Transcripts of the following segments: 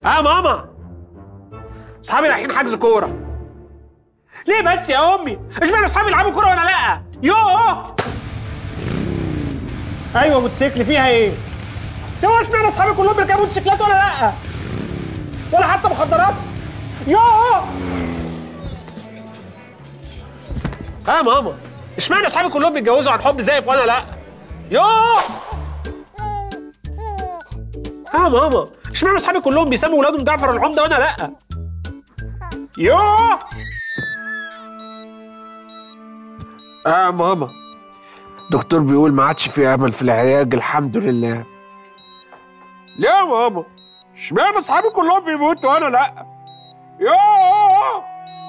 اه ماما اصحابي رايحين حجز كوره ليه بس يا امي اشمعنى اصحابي يلعبوا كوره وانا لا يوه ايوه موتوسيكل فيها ايه يوه اشمعنى اصحابي كلهم بيركبوا موتوسيكلات وانا لا ولا حتى مخدرات يوه اه ماما اشمعنى اصحابي كلهم بيتجوزوا عن حب زيف وانا لا يوه اه ماما اشمعنى اصحابي كلهم بيسموا ولادهم جعفر العمده وانا لا يوه اه ماما دكتور بيقول ما عادش في امل في العلاج الحمد لله ليه يا ماما اشمعنى اصحابي كلهم بيموتوا وانا لا يوه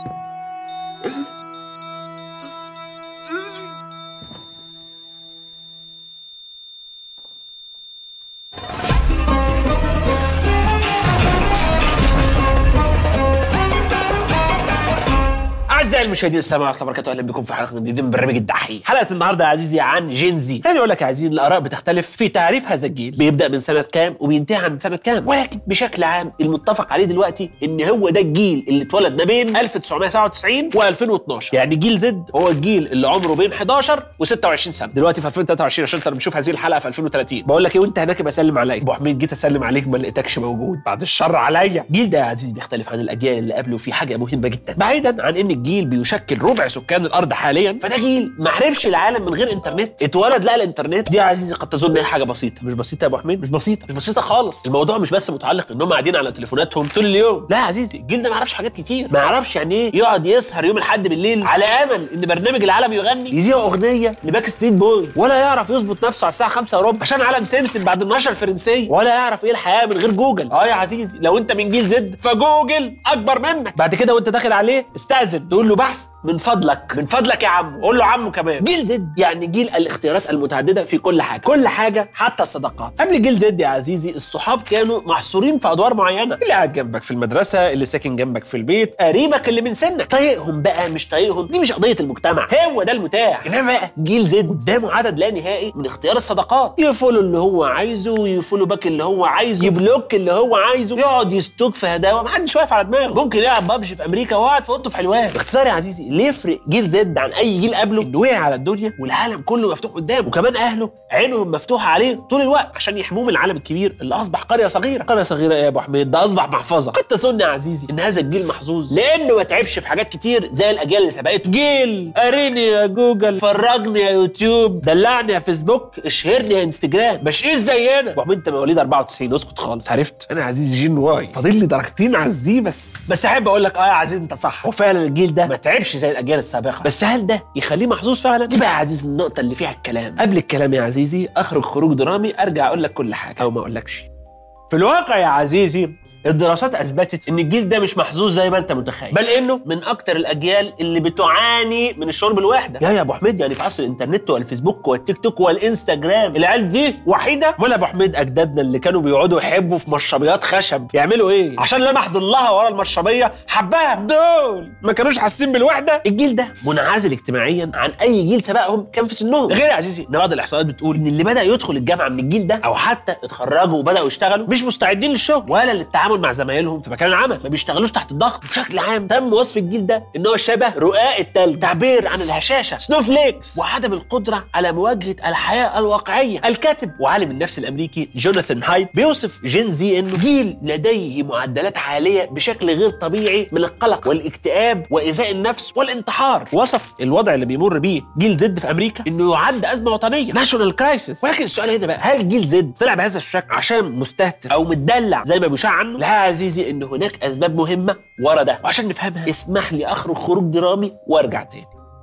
اعزائي المشاهدين السلام عليكم ورحمه الله وبركاته اهلا بكم في حلقه جديده من برنامج الدحيح حلقه النهارده يا عزيزي عن جينزي خليني اقول لك يا عزيزي الاراء بتختلف في تعريف هذا الجيل بيبدا من سنه كام وبينتهي عند سنه كام ولكن بشكل عام المتفق عليه دلوقتي ان هو ده الجيل اللي اتولد ما بين 1997 و2012 يعني جيل زد هو الجيل اللي عمره بين 11 و26 سنه دلوقتي في 2023 عشان انت بنشوف هذه الحلقه في 2030 بقول لك ايه وانت هناك بسلم عليك ابو حميد جيت اسلم عليك ما لقيتكش موجود بعد الشر عليا الجيل ده يا عزيزي بيختلف عن الاجيال اللي قبله في حاجه مهمه جدا بعيدا عن ان الجيل بيشكل ربع سكان الارض حاليا فده جيل ما عرفش العالم من غير انترنت اتولد لقى الانترنت دي يا عزيزي قد تظن هي حاجه بسيطه مش بسيطه يا ابو حميد مش بسيطه مش بسيطه خالص الموضوع مش بس متعلق انهم قاعدين على تليفوناتهم طول اليوم لا يا عزيزي الجيل ده ما يعرفش حاجات كتير ما يعرفش يعني ايه يقعد يسهر يوم الاحد بالليل على امل ان برنامج العالم يغني يذيع اغنيه لباك ستريت بويز ولا يعرف يظبط نفسه على الساعه 5 وربع عشان عالم سمسم بعد النشره الفرنسيه ولا يعرف ايه الحياه من غير جوجل اه يا عزيزي لو انت من جيل زد فجوجل اكبر منك بعد كده وانت داخل عليه استاذن تقول له بحث من فضلك من فضلك يا عم قول له عمو كمان جيل زد يعني جيل الاختيارات المتعدده في كل حاجه كل حاجه حتى الصداقات قبل جيل زد يا عزيزي الصحاب كانوا محصورين في ادوار معينه اللي قاعد جنبك في المدرسه اللي ساكن جنبك في البيت قريبك اللي من سنك طايقهم بقى مش طايقهم دي مش قضيه المجتمع هو ده المتاح انما بقى جيل زد قدامه عدد لا نهائي من اختيار الصداقات يفولو اللي هو عايزه يفولو باك اللي هو عايزه يبلوك اللي هو عايزه يقعد يستوك في هداوه محدش واقف على دماغه ممكن يلعب بابجي في امريكا وقاعد في اوضته في حلوان باختصار يا عزيزي اللي يفرق جيل زد عن اي جيل قبله انه وقع على الدنيا والعالم كله مفتوح قدامه وكمان اهله عينهم مفتوحه عليه طول الوقت عشان يحموه من العالم الكبير اللي اصبح قريه صغيره قريه صغيره ايه يا ابو حميد ده اصبح محفظه قد تظن يا عزيزي ان هذا الجيل محظوظ لانه ما تعبش في حاجات كتير زي الاجيال اللي سبقته جيل اريني يا جوجل فرجني يا يوتيوب دلعني يا فيسبوك اشهرني يا انستجرام مش ايه زينا ابو حميد انت مواليد 94 اسكت خالص عرفت انا عزيزي جين واي فاضل لي درجتين على الزي بس بس احب اقول لك اه يا عزيزي انت صح وفعلا الجيل ده ما تعبش زي الاجيال السابقه بس هل ده يخليه محظوظ فعلا دي بقى يا عزيزي النقطه اللي فيها الكلام قبل الكلام يا عزيزي اخرج خروج درامي ارجع اقول لك كل حاجه او ما اقولكش في الواقع يا عزيزي الدراسات اثبتت ان الجيل ده مش محظوظ زي ما انت متخيل بل انه من اكتر الاجيال اللي بتعاني من الشعور بالوحده يا يا ابو حميد يعني في عصر الانترنت والفيسبوك والتيك توك والانستجرام العيال دي وحيده ولا ابو حميد اجدادنا اللي كانوا بيقعدوا يحبوا في مشربيات خشب يعملوا ايه عشان لمح ضلها ورا المشربيه حبها دول ما كانوش حاسين بالوحده الجيل ده منعزل اجتماعيا عن اي جيل سبقهم كان في سنهم غير يا عزيزي ان بعض الاحصائيات بتقول ان اللي بدا يدخل الجامعه من الجيل ده او حتى اتخرجوا وبداوا يشتغلوا مش مستعدين للشغل ولا للتعامل مع زمايلهم في مكان العمل ما بيشتغلوش تحت الضغط بشكل عام تم وصف الجيل ده ان هو شبه رقاق التلج تعبير عن الهشاشه سنوفليكس وعدم القدره على مواجهه الحياه الواقعيه الكاتب وعالم النفس الامريكي جوناثان هايت بيوصف جين زي انه جيل لديه معدلات عاليه بشكل غير طبيعي من القلق والاكتئاب وايذاء النفس والانتحار وصف الوضع اللي بيمر بيه جيل زد في امريكا انه يعد ازمه وطنيه ناشونال كرايسيس ولكن السؤال هنا بقى هل جيل زد طلع بهذا الشكل عشان مستهتر او متدلع زي ما بيشاع عنه لا يا عزيزي ان هناك اسباب مهمه ورا ده وعشان نفهمها اسمح لي اخرج خروج درامي وارجع تاني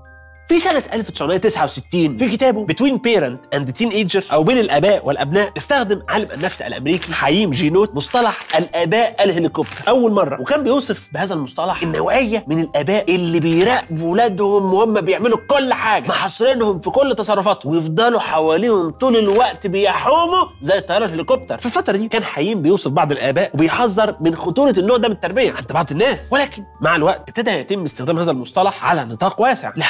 في سنة 1969 في كتابه Between Parent and Teenager أو بين الآباء والأبناء استخدم عالم النفس الأمريكي حييم جينوت مصطلح الآباء الهليكوبتر أول مرة وكان بيوصف بهذا المصطلح النوعية من الآباء اللي بيراقبوا ولادهم وهم بيعملوا كل حاجة محاصرينهم في كل تصرفاتهم ويفضلوا حواليهم طول الوقت بيحوموا زي الطيارة الهليكوبتر في الفترة دي كان حييم بيوصف بعض الآباء وبيحذر من خطورة النوع ده من التربية عند بعض الناس ولكن مع الوقت ابتدى يتم استخدام هذا المصطلح على نطاق واسع لحد ما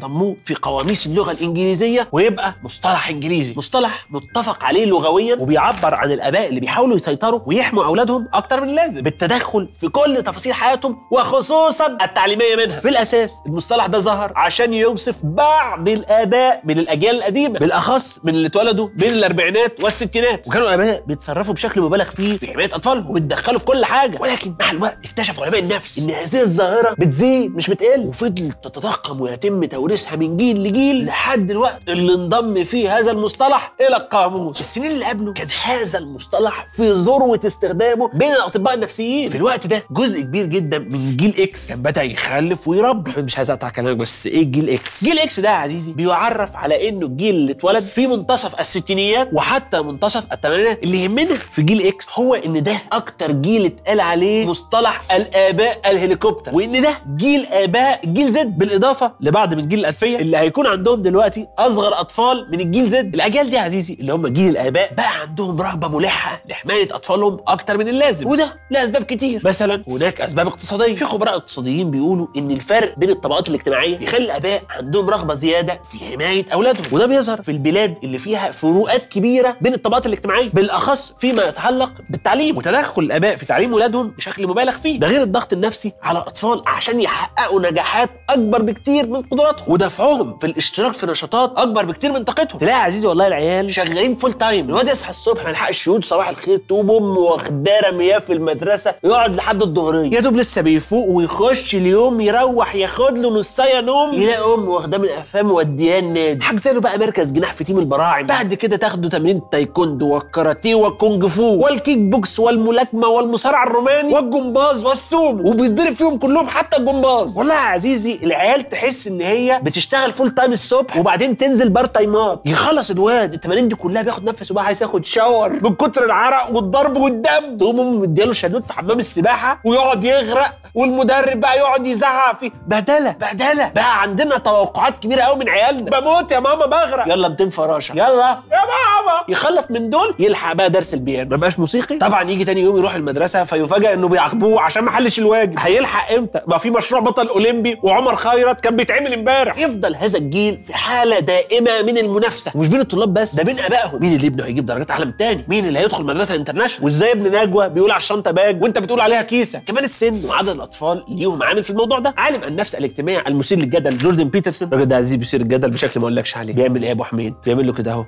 يضموه في قواميس اللغه الانجليزيه ويبقى مصطلح انجليزي مصطلح متفق عليه لغويا وبيعبر عن الاباء اللي بيحاولوا يسيطروا ويحموا اولادهم اكتر من اللازم بالتدخل في كل تفاصيل حياتهم وخصوصا التعليميه منها في الاساس المصطلح ده ظهر عشان يوصف بعض الاباء من الاجيال القديمه بالاخص من اللي اتولدوا بين الاربعينات والستينات وكانوا اباء بيتصرفوا بشكل مبالغ فيه في حمايه اطفالهم وبيتدخلوا في كل حاجه ولكن مع الوقت اكتشف علماء النفس ان هذه الظاهره بتزيد مش بتقل وفضلت تتضخم ويتم توريثها من جيل لجيل لحد الوقت اللي انضم فيه هذا المصطلح الى القاموس السنين اللي قبله كان هذا المصطلح في ذروه استخدامه بين الاطباء النفسيين في الوقت ده جزء كبير جدا من جيل اكس كان بدا يخلف ويربي مش عايز اقطع كلامك بس ايه جيل اكس جيل اكس ده يا عزيزي بيعرف على انه الجيل اللي اتولد في منتصف الستينيات وحتى منتصف الثمانينات اللي يهمنا في جيل اكس هو ان ده اكتر جيل اتقال عليه مصطلح الاباء الهليكوبتر وان ده جيل اباء جيل زد بالاضافه لبعض من جيل الالفيه اللي هيكون عندهم دلوقتي اصغر اطفال من الجيل زد الاجيال دي يا عزيزي اللي هم جيل الاباء بقى عندهم رغبه ملحه لحمايه اطفالهم اكتر من اللازم وده لاسباب كتير مثلا هناك اسباب اقتصاديه في خبراء اقتصاديين بيقولوا ان الفرق بين الطبقات الاجتماعيه بيخلي الاباء عندهم رغبه زياده في حمايه اولادهم وده بيظهر في البلاد اللي فيها فروقات كبيره بين الطبقات الاجتماعيه بالاخص فيما يتعلق بالتعليم وتدخل الاباء في تعليم ولادهم بشكل مبالغ فيه ده غير الضغط النفسي على الاطفال عشان يحققوا نجاحات اكبر بكتير من قدراتهم ودفعهم في الاشتراك في نشاطات اكبر بكتير من طاقتهم تلاقي يا عزيزي والله العيال شغالين فول تايم الواد يصحى الصبح ما يلحقش يقول صباح الخير تقوم امه واخداه رمياه في المدرسه يقعد لحد الظهريه يا دوب لسه بيفوق ويخش اليوم يروح ياخد له نصايه نوم يلاقي امه واخداه من قفاه مودياه النادي حاجه له بقى مركز جناح في تيم البراعم بعد كده تاخده تمرين التايكوندو والكاراتيه والكونج فو والكيك بوكس والملاكمه والمصارعه الروماني والجمباز والسومو وبيتضرب فيهم كلهم حتى الجمباز والله يا عزيزي العيال تحس ان هي بتشتغل فول تايم الصبح وبعدين تنزل بار تايمات يخلص الواد التمارين دي كلها بياخد نفس وبقى عايز ياخد شاور من كتر العرق والضرب والدم تقوم امه مدياله شادوت في حمام السباحه ويقعد يغرق والمدرب بقى يقعد يزعق فيه بهدله بهدله بقى عندنا توقعات كبيره قوي من عيالنا بموت يا ماما بغرق يلا 200 فراشه يلا يا ماما يخلص من دول يلحق بقى درس البيانو ما بقاش موسيقي طبعا يجي تاني يوم يروح المدرسه فيفاجئ انه بيعاقبوه عشان ما حلش الواجب هيلحق امتى ما في مشروع بطل اولمبي وعمر خيرت كان بيتعمل امبارح يفضل هذا الجيل في حاله دائمه من المنافسه ومش بين الطلاب بس ده بين ابائهم مين اللي ابنه هيجيب درجات اعلى من التاني مين اللي هيدخل مدرسه انترناشونال وازاي ابن نجوى بيقول على الشنطه باج وانت بتقول عليها كيسه كمان السن وعدد الاطفال ليهم عامل في الموضوع ده عالم النفس الاجتماعي المثير للجدل جوردن بيترسون الراجل ده عزيز بيثير الجدل بشكل ما اقولكش عليه بيعمل ايه يا ابو حميد بيعمل له كده اهو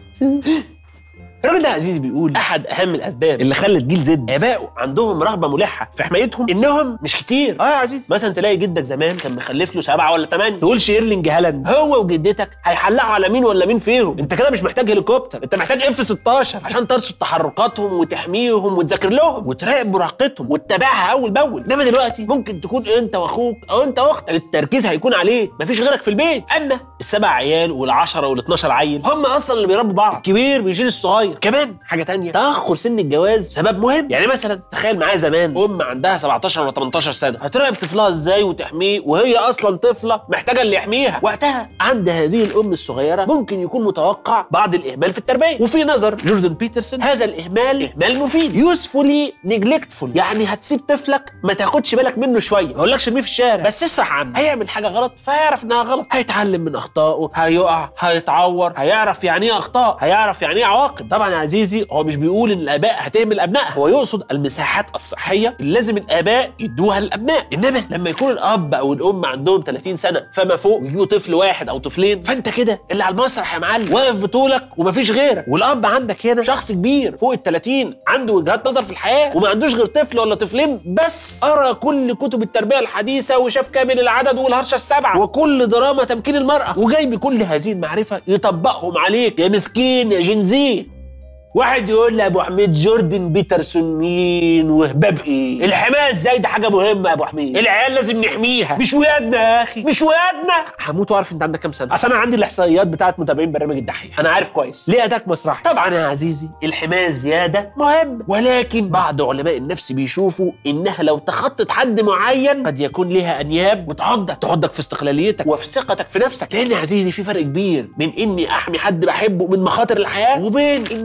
الراجل ده يا عزيزي بيقول احد اهم الاسباب اللي خلت جيل زد ابائه عندهم رغبه ملحه في حمايتهم انهم مش كتير اه يا عزيزي مثلا تلاقي جدك زمان كان مخلف له سبعه ولا ثمانيه تقول شيرلينج هالاند هو وجدتك هيحلقوا على مين ولا مين فيهم انت كده مش محتاج هليكوبتر انت محتاج اف 16 عشان ترصد تحركاتهم وتحميهم وتذاكر لهم وتراقب مراهقتهم وتتابعها اول باول انما دلوقتي ممكن تكون انت واخوك او انت واختك التركيز هيكون عليك مفيش غيرك في البيت اما السبع عيال والعشرة وال12 عيل هم اصلا اللي بيربوا بعض الكبير بيشيل الصغير كمان حاجه تانية تاخر سن الجواز سبب مهم يعني مثلا تخيل معايا زمان ام عندها 17 ولا 18 سنه هتراقب طفلها ازاي وتحميه وهي اصلا طفله محتاجه اللي يحميها وقتها عند هذه الام الصغيره ممكن يكون متوقع بعض الاهمال في التربيه وفي نظر جوردن بيترسون هذا الاهمال اهمال مفيد يوسفولي نيجلكتفول يعني هتسيب طفلك ما تاخدش بالك منه شويه ما اقولكش ارميه في الشارع بس اسرح عنه هيعمل حاجه غلط فهيعرف انها غلط هيتعلم من اخطائه هيقع هيتعور هيعرف يعني ايه اخطاء هيعرف يعني ايه عواقب طبعا يا عزيزي هو مش بيقول ان الاباء هتهمل ابنائها هو يقصد المساحات الصحيه اللي لازم الاباء يدوها للابناء انما لما يكون الاب او الام عندهم 30 سنه فما فوق ويجيبوا طفل واحد او طفلين فانت كده اللي على المسرح يا معلم واقف بطولك ومفيش غيرك والاب عندك هنا شخص كبير فوق ال 30 عنده وجهات نظر في الحياه وما عندوش غير طفل ولا طفلين بس قرا كل كتب التربيه الحديثه وشاف كامل العدد والهرشه السبعه وكل دراما تمكين المراه وجاي بكل هذه المعرفه يطبقهم عليك يا مسكين يا جنزي واحد يقول لي يا ابو حميد جوردن بيترسون مين وهباب ايه الحمايه ازاي ده حاجه مهمه يا ابو حميد العيال لازم نحميها مش ولادنا يا اخي مش ولادنا هموت واعرف انت عندك كام سنه اصل انا عندي الاحصائيات بتاعت متابعين برنامج الدحيح انا عارف كويس ليه اداك مسرحي طبعا يا عزيزي الحمايه الزياده مهم ولكن بعض علماء النفس بيشوفوا انها لو تخطت حد معين قد يكون لها انياب وتعضك تعضك في استقلاليتك وفي ثقتك في نفسك لان يا عزيزي في فرق كبير بين اني احمي حد بحبه من مخاطر الحياه وبين اني ما اعرفش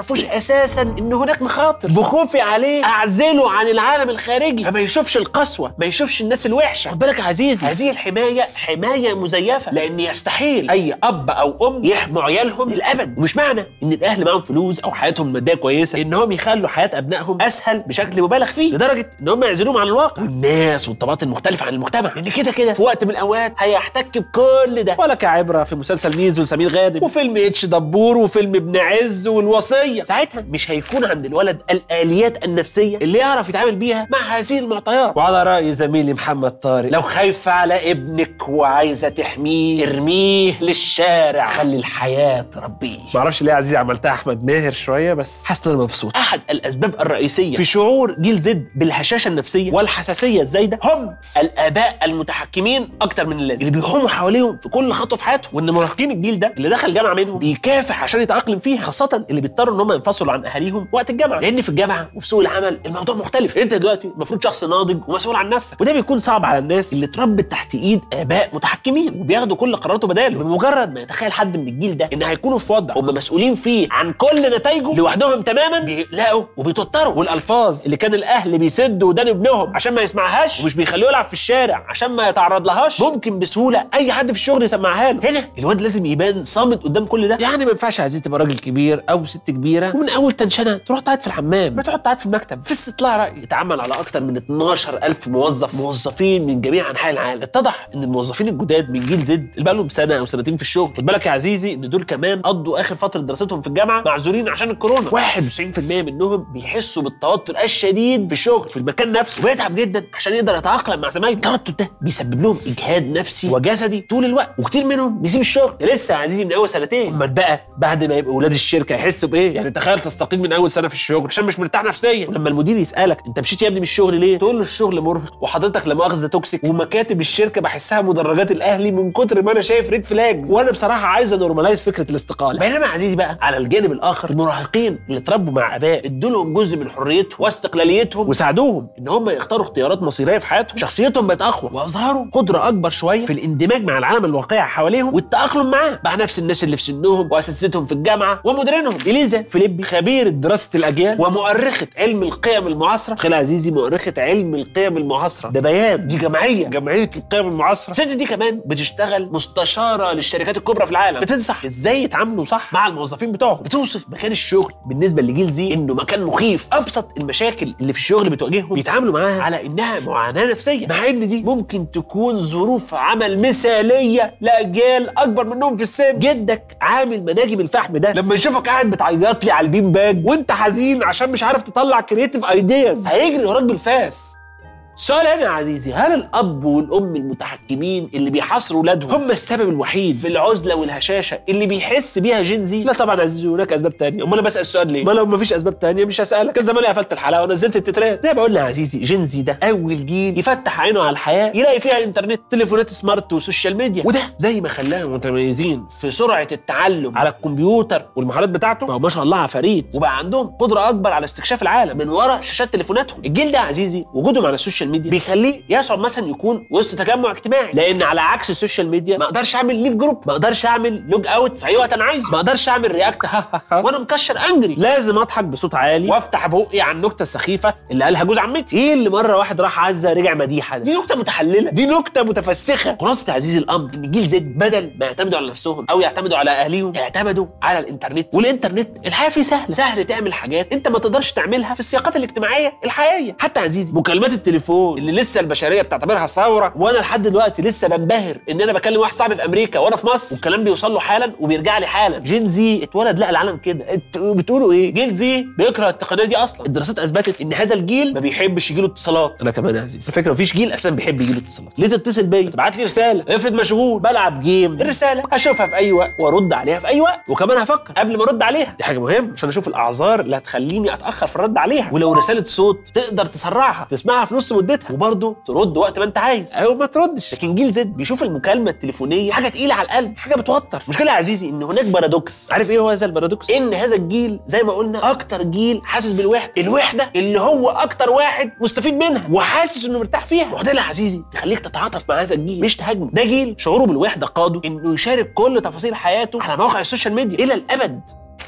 يعرفوش اساسا ان هناك مخاطر بخوفي عليه اعزله عن العالم الخارجي فما يشوفش القسوه ما يشوفش الناس الوحشه خد بالك يا عزيزي هذه الحمايه حمايه مزيفه لان يستحيل اي اب او ام يحموا عيالهم للابد ومش معنى ان الاهل معاهم فلوس او حياتهم الماديه كويسه انهم يخلوا حياه ابنائهم اسهل بشكل مبالغ فيه لدرجه ان هم يعزلوهم عن الواقع والناس والطبقات المختلفه عن المجتمع لان كده كده في وقت من الاوقات هيحتك بكل ده ولك عبره في مسلسل ميزو لسمير غانم وفيلم اتش دبور وفيلم ابن عز والوصيه ساعتها مش هيكون عند الولد الاليات النفسيه اللي يعرف يتعامل بيها مع هذه المعطيات وعلى راي زميلي محمد طارق لو خايفه على ابنك وعايزه تحميه ارميه للشارع خلي الحياه تربيه معرفش ليه يا عزيزي عملتها احمد ماهر شويه بس حاسس ان انا مبسوط احد الاسباب الرئيسيه في شعور جيل زد بالهشاشه النفسيه والحساسيه الزايده هم الاباء المتحكمين اكتر من اللازم اللي بيحوموا حواليهم في كل خطوه في حياتهم وان مراهقين الجيل ده اللي دخل جامعه منهم بيكافح عشان يتاقلم فيها خاصه اللي بيضطروا ان هم ينفصلوا عن اهاليهم وقت الجامعه لان في الجامعه وفي سوق العمل الموضوع مختلف انت دلوقتي المفروض شخص ناضج ومسؤول عن نفسك وده بيكون صعب على الناس اللي اتربت تحت ايد اباء متحكمين وبياخدوا كل قراراته بداله بمجرد ما يتخيل حد من الجيل ده ان هيكونوا في وضع هم مسؤولين فيه عن كل نتائجه لوحدهم تماما بيقلقوا وبيتوتروا والالفاظ اللي كان الاهل بيسدوا ودان ابنهم عشان ما يسمعهاش ومش بيخلوه يلعب في الشارع عشان ما يتعرض لهاش ممكن بسهوله اي حد في الشغل يسمعها له هنا الواد لازم يبان صامت قدام كل ده يعني ما ينفعش يا عزيزي تبقى راجل كبير او ست كبيره ومن اول تنشنه تروح تقعد في الحمام ما تقعد تقعد في المكتب في استطلاع راي يتعامل على اكتر من 12000 موظف موظفين من جميع انحاء العالم اتضح ان الموظفين الجداد من جيل زد اللي بقى لهم سنه او سنتين في الشغل خد بالك يا عزيزي ان دول كمان قضوا اخر فتره دراستهم في الجامعه معزولين عشان الكورونا 91% منهم بيحسوا بالتوتر الشديد في الشغل في المكان نفسه وبيتعب جدا عشان يقدر يتاقلم مع زمايله التوتر ده بيسبب لهم اجهاد نفسي وجسدي طول الوقت وكتير منهم بيسيب الشغل ده لسه يا عزيزي من اول سنتين امال بقى بعد ما يبقوا ولاد الشركه يحسوا بايه يعني تخيل تستقيل من اول سنه في الشغل عشان مش مرتاح نفسيا ولما المدير يسالك انت مشيت يا ابني من الشغل ليه تقول له الشغل مرهق وحضرتك لا مؤاخذه توكسيك ومكاتب الشركه بحسها مدرجات الاهلي من كتر ما انا شايف ريد فلاجز وانا بصراحه عايز انورماليز فكره الاستقاله بينما يا عزيزي بقى على الجانب الاخر المراهقين اللي اتربوا مع اباء ادوا لهم جزء من حريتهم واستقلاليتهم وساعدوهم ان هم يختاروا اختيارات مصيريه في حياتهم شخصيتهم بقت اقوى واظهروا قدره اكبر شويه في الاندماج مع العالم الواقعي حواليهم والتاقلم معاه مع نفس الناس اللي في سنهم واساتذتهم في الجامعه ومديرينهم اليزا فيليبي خبيره دراسه الاجيال ومؤرخه علم القيم المعاصره خلال عزيزي مؤرخه علم القيم المعاصره ده بيان دي جمعيه جمعيه القيم المعاصره الست دي كمان بتشتغل مستشاره للشركات الكبرى في العالم بتنصح ازاي يتعاملوا صح مع الموظفين بتوعهم بتوصف مكان الشغل بالنسبه لجيل زي انه مكان مخيف ابسط المشاكل اللي في الشغل بتواجههم بيتعاملوا معاها على انها معاناه نفسيه مع ان دي ممكن تكون ظروف عمل مثاليه لاجيال اكبر منهم في السن جدك عامل مناجم الفحم ده لما يشوفك قاعد بتعيط لي على البين باج وانت حزين عشان مش عارف تطلع كرييتيف ايدياز هيجري وراك بالفاس السؤال هنا يا عزيزي هل الاب والام المتحكمين اللي بيحاصروا ولادهم هم السبب الوحيد في العزله والهشاشه اللي بيحس بيها جينزي لا طبعا يا عزيزي هناك اسباب تانية امال انا بسال السؤال ليه ما لو ما فيش اسباب تانية مش هسالك كان زماني قفلت الحلقه ونزلت التترات زي ما قلنا يا عزيزي جينزي ده اول جيل يفتح عينه على الحياه يلاقي فيها انترنت تليفونات سمارت وسوشيال ميديا وده زي ما خلاهم متميزين في سرعه التعلم على الكمبيوتر والمهارات بتاعته بقوا ما شاء الله عفاريت وبقى عندهم قدره اكبر على استكشاف العالم من ورا شاشات تليفوناتهم الجيل ده يا عزيزي وجودهم على السوشيال ميديا بيخليه يصعب مثلا يكون وسط تجمع اجتماعي لان على عكس السوشيال ميديا ما اقدرش اعمل ليف جروب ما اقدرش اعمل لوج اوت في اي وقت انا عايزه ما اقدرش اعمل رياكت ها ها ها وانا مكشر انجري لازم اضحك بصوت عالي وافتح بقي على النكته السخيفه اللي قالها جوز عمتي ايه اللي مره واحد راح عزه رجع مديحه ده دي نكته متحلله دي نكته متفسخه خلاصه عزيزي الامر ان جيل زد بدل ما يعتمدوا على نفسهم او يعتمدوا على اهاليهم يعتمدوا على الانترنت والانترنت الحياه فيه سهل سهل تعمل حاجات انت ما تقدرش تعملها في السياقات الاجتماعيه الحقيقيه حتى عزيزي مكالمات التليفون اللي لسه البشريه بتعتبرها ثوره وانا لحد دلوقتي لسه بنبهر ان انا بكلم واحد صاحبي في امريكا وانا في مصر والكلام بيوصل له حالا وبيرجع لي حالا جين زي اتولد لقى العالم كده انتوا بتقولوا ايه جيل زي بيكره التقنيه دي اصلا الدراسات اثبتت ان هذا الجيل ما بيحبش يجيله اتصالات انا كمان يا عزيز الفكره مفيش جيل اساسا بيحب يجيله اتصالات ليه تتصل بيا تبعت لي رساله افرض مشغول بلعب جيم الرساله هشوفها في اي وقت وارد عليها في اي وقت وكمان هفكر قبل ما ارد عليها دي حاجه مهمه عشان اشوف الاعذار اللي هتخليني اتاخر في الرد عليها ولو رساله صوت تقدر تسرعها تسمعها في نص مدتها وبرضه ترد وقت ما انت عايز او ما تردش لكن جيل زد بيشوف المكالمه التليفونيه حاجه تقيله على القلب حاجه بتوتر مشكله يا عزيزي ان هناك بارادوكس عارف ايه هو هذا البارادوكس ان هذا الجيل زي ما قلنا اكتر جيل حاسس بالوحده الوحده اللي هو اكتر واحد مستفيد منها وحاسس انه مرتاح فيها معضله يا عزيزي تخليك تتعاطف مع هذا الجيل مش تهاجمه ده جيل شعوره بالوحده قاده انه يشارك كل تفاصيل حياته على مواقع السوشيال ميديا الى الابد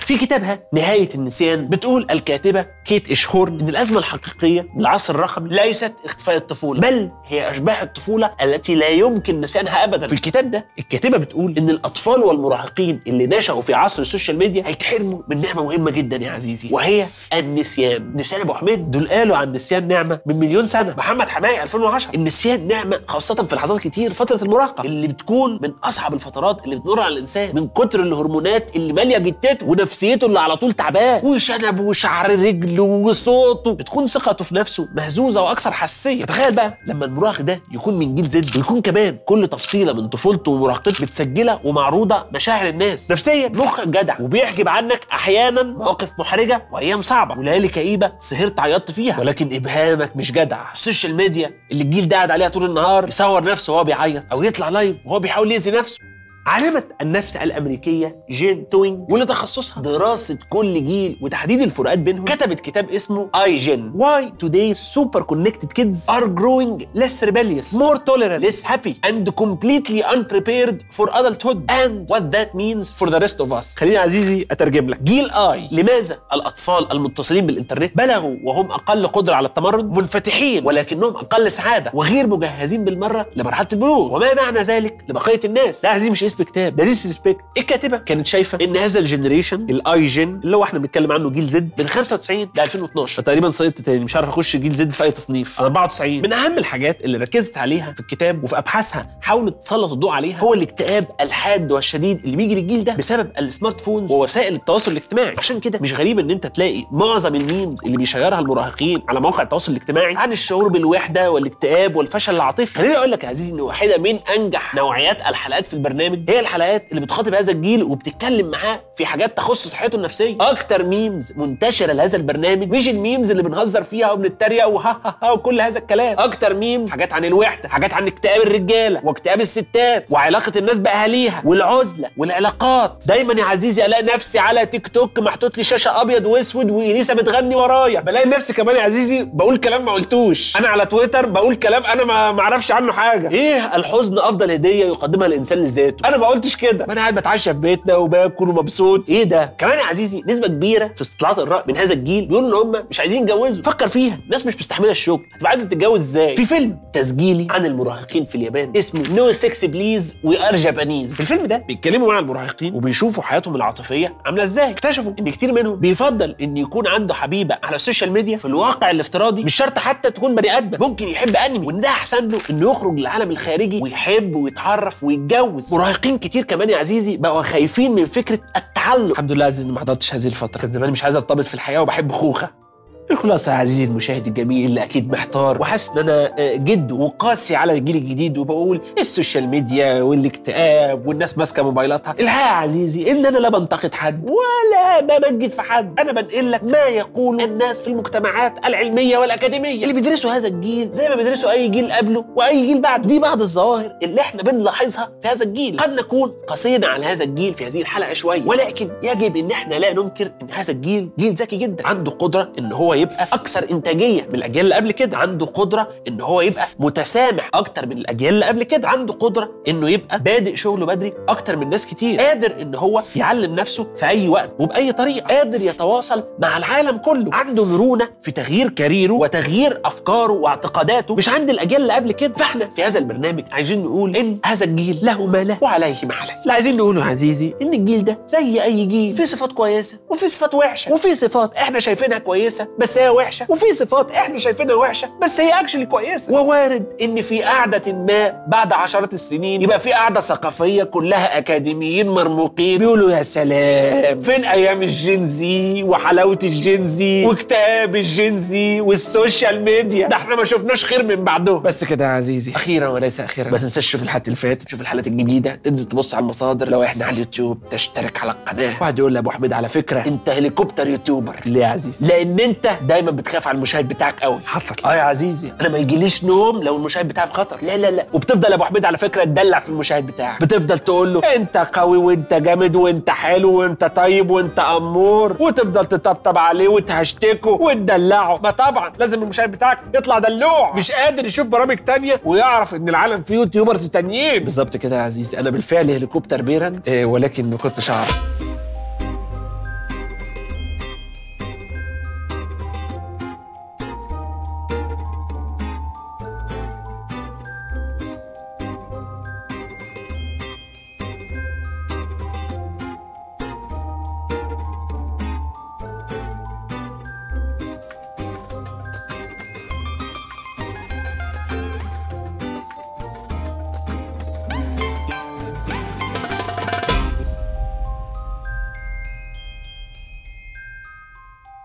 في كتابها نهايه النسيان بتقول الكاتبه كيت اشهورن ان الازمه الحقيقيه للعصر الرقمي ليست اختفاء الطفوله بل هي اشباح الطفوله التي لا يمكن نسيانها ابدا في الكتاب ده الكاتبه بتقول ان الاطفال والمراهقين اللي نشأوا في عصر السوشيال ميديا هيتحرموا من نعمه مهمه جدا يا عزيزي وهي النسيان نسيان ابو حميد دول قالوا عن النسيان نعمه من مليون سنه محمد حماية 2010 النسيان نعمه خاصه في لحظات كتير فتره المراهقه اللي بتكون من اصعب الفترات اللي بتمر على الانسان من كتر الهرمونات اللي ماليه جتته ونفسيته اللي على طول تعبان وشنب وشعر رجله وصوته بتكون ثقته في نفسه مهزوزه واكثر حساسيه تخيل بقى لما المراهق ده يكون من جيل زد ويكون كمان كل تفصيله من طفولته ومراهقته متسجله ومعروضه مشاعر الناس نفسيا مخك جدع وبيحجب عنك احيانا مواقف محرجه وايام صعبه وليالي كئيبه سهرت عيطت فيها ولكن ابهامك مش جدع السوشيال ميديا اللي الجيل ده قاعد عليها طول النهار يصور نفسه وهو بيعيط او يطلع لايف وهو بيحاول يأذي نفسه عالمة النفس الأمريكية جين توينج واللي تخصصها دراسة كل جيل وتحديد الفروقات بينهم كتبت كتاب اسمه اي جين Why today's super connected kids are growing less rebellious more tolerant less happy and completely unprepared for adulthood and what that means for the rest of us خليني عزيزي أترجم لك جيل اي لماذا الأطفال المتصلين بالإنترنت بلغوا وهم أقل قدرة على التمرد منفتحين ولكنهم أقل سعادة وغير مجهزين بالمرة لمرحلة البلوغ وما معنى ذلك لبقية الناس ده عزيزي مش اسم كتاب ده ديسريسبكت الكاتبه كانت شايفه ان هذا الجنريشن الاي جين اللي هو احنا بنتكلم عنه جيل زد من 95 ل 2012 فتقريبا سقطت تاني مش عارف اخش جيل زد في اي تصنيف انا 94 من اهم الحاجات اللي ركزت عليها في الكتاب وفي ابحاثها حاولت تسلط الضوء عليها هو الاكتئاب الحاد والشديد اللي بيجي للجيل ده بسبب السمارت فونز ووسائل التواصل الاجتماعي عشان كده مش غريب ان انت تلاقي معظم الميمز اللي بيشيرها المراهقين على مواقع التواصل الاجتماعي عن الشعور بالوحده والاكتئاب والفشل العاطفي خليني اقول لك يا عزيزي ان واحده من انجح نوعيات الحلقات في البرنامج هي الحلقات اللي بتخاطب هذا الجيل وبتتكلم معاه في حاجات تخص صحته النفسيه اكتر ميمز منتشره لهذا البرنامج مش الميمز اللي بنهزر فيها وبنتريق وها ها ها وكل هذا الكلام اكتر ميمز حاجات عن الوحده حاجات عن اكتئاب الرجاله واكتئاب الستات وعلاقه الناس باهاليها والعزله والعلاقات دايما يا عزيزي الاقي نفسي على تيك توك محطوط لي شاشه ابيض واسود واليسا بتغني ورايا بلاقي نفسي كمان يا عزيزي بقول كلام ما قلتوش انا على تويتر بقول كلام انا ما ما اعرفش عنه حاجه ايه الحزن افضل هديه يقدمها الانسان لذاته انا ما قلتش كده ما انا قاعد بتعشى في بيتنا وباكل ومبسوط ايه ده كمان يا عزيزي نسبه كبيره في استطلاعات الراي من هذا الجيل بيقولوا ان هم مش عايزين يتجوزوا فكر فيها الناس مش مستحمله الشغل هتبقى عايزه تتجوز ازاي في فيلم تسجيلي عن المراهقين في اليابان اسمه نو سكس بليز وي ار جابانيز في الفيلم ده بيتكلموا مع المراهقين وبيشوفوا حياتهم العاطفيه عامله ازاي اكتشفوا ان كتير منهم بيفضل ان يكون عنده حبيبه على السوشيال ميديا في الواقع الافتراضي مش شرط حتى تكون بني ادم ممكن يحب انمي وان ده احسن له انه يخرج للعالم الخارجي ويحب ويتعرف ويتجوز مراهقين كتير كمان يا عزيزي بقوا خايفين من فكره التعلق الحمد لله عزيزي اني ما حضرتش هذه الفتره كان زماني مش عايز ارتبط في الحياه وبحب خوخه الخلاصة يا عزيزي المشاهد الجميل اللي أكيد محتار وحاسس إن أنا آه، جد وقاسي على الجيل الجديد وبقول السوشيال ميديا والاكتئاب والناس ماسكة موبايلاتها الحقيقة يا عزيزي إن أنا لا بنتقد حد ولا بمجد في حد أنا بنقل لك ما يقول الناس في المجتمعات العلمية والأكاديمية اللي بيدرسوا هذا الجيل زي ما بيدرسوا أي جيل قبله وأي جيل بعده دي بعض الظواهر اللي إحنا بنلاحظها في هذا الجيل قد نكون قاسينا على هذا الجيل في هذه الحلقة شوية ولكن يجب إن إحنا لا ننكر إن هذا الجيل جيل ذكي جدا عنده قدرة إن هو يبقى اكثر انتاجيه من الاجيال اللي قبل كده عنده قدره ان هو يبقى متسامح اكتر من الاجيال اللي قبل كده عنده قدره انه يبقى بادئ شغله بدري اكتر من ناس كتير قادر ان هو يعلم نفسه في اي وقت وباي طريقه قادر يتواصل مع العالم كله عنده مرونه في تغيير كاريره وتغيير افكاره واعتقاداته مش عند الاجيال اللي قبل كده فاحنا في هذا البرنامج عايزين نقول ان هذا الجيل له ما له وعليه ما عليه اللي عايزين نقوله يا عزيزي ان الجيل ده زي اي جيل في صفات كويسه وفي صفات وحشه وفي صفات احنا شايفينها كويسه بس هي وحشه وفي صفات احنا شايفينها وحشه بس هي اكشلي كويسه ووارد ان في قعده ما بعد عشرات السنين يبقى في قعده ثقافيه كلها اكاديميين مرموقين بيقولوا يا سلام فين ايام الجينزي وحلاوه الجينزي واكتئاب الجينزي والسوشيال ميديا ده احنا ما شفناش خير من بعدهم بس كده يا عزيزي اخيرا وليس اخيرا ما تنساش تشوف الحلقات اللي فاتت تشوف الحلقات الجديده تنزل تبص على المصادر لو احنا على اليوتيوب تشترك على القناه واحد يقول لي يا ابو حميد على فكره انت هليكوبتر يوتيوبر ليه يا عزيزي لان انت دايما بتخاف على المشاهد بتاعك قوي حصل اه يا عزيزي انا ما يجيليش نوم لو المشاهد بتاعي في خطر لا لا لا وبتفضل يا ابو حميد على فكره تدلع في المشاهد بتاعك بتفضل تقول له انت قوي وانت جامد وانت حلو وانت طيب وانت امور وتفضل تطبطب عليه وتهشتكه وتدلعه ما طبعا لازم المشاهد بتاعك يطلع دلوع مش قادر يشوف برامج تانية ويعرف ان العالم فيه يوتيوبرز تانيين بالظبط كده يا عزيزي انا بالفعل هليكوبتر بيرنت إيه ولكن ما كنتش اعرف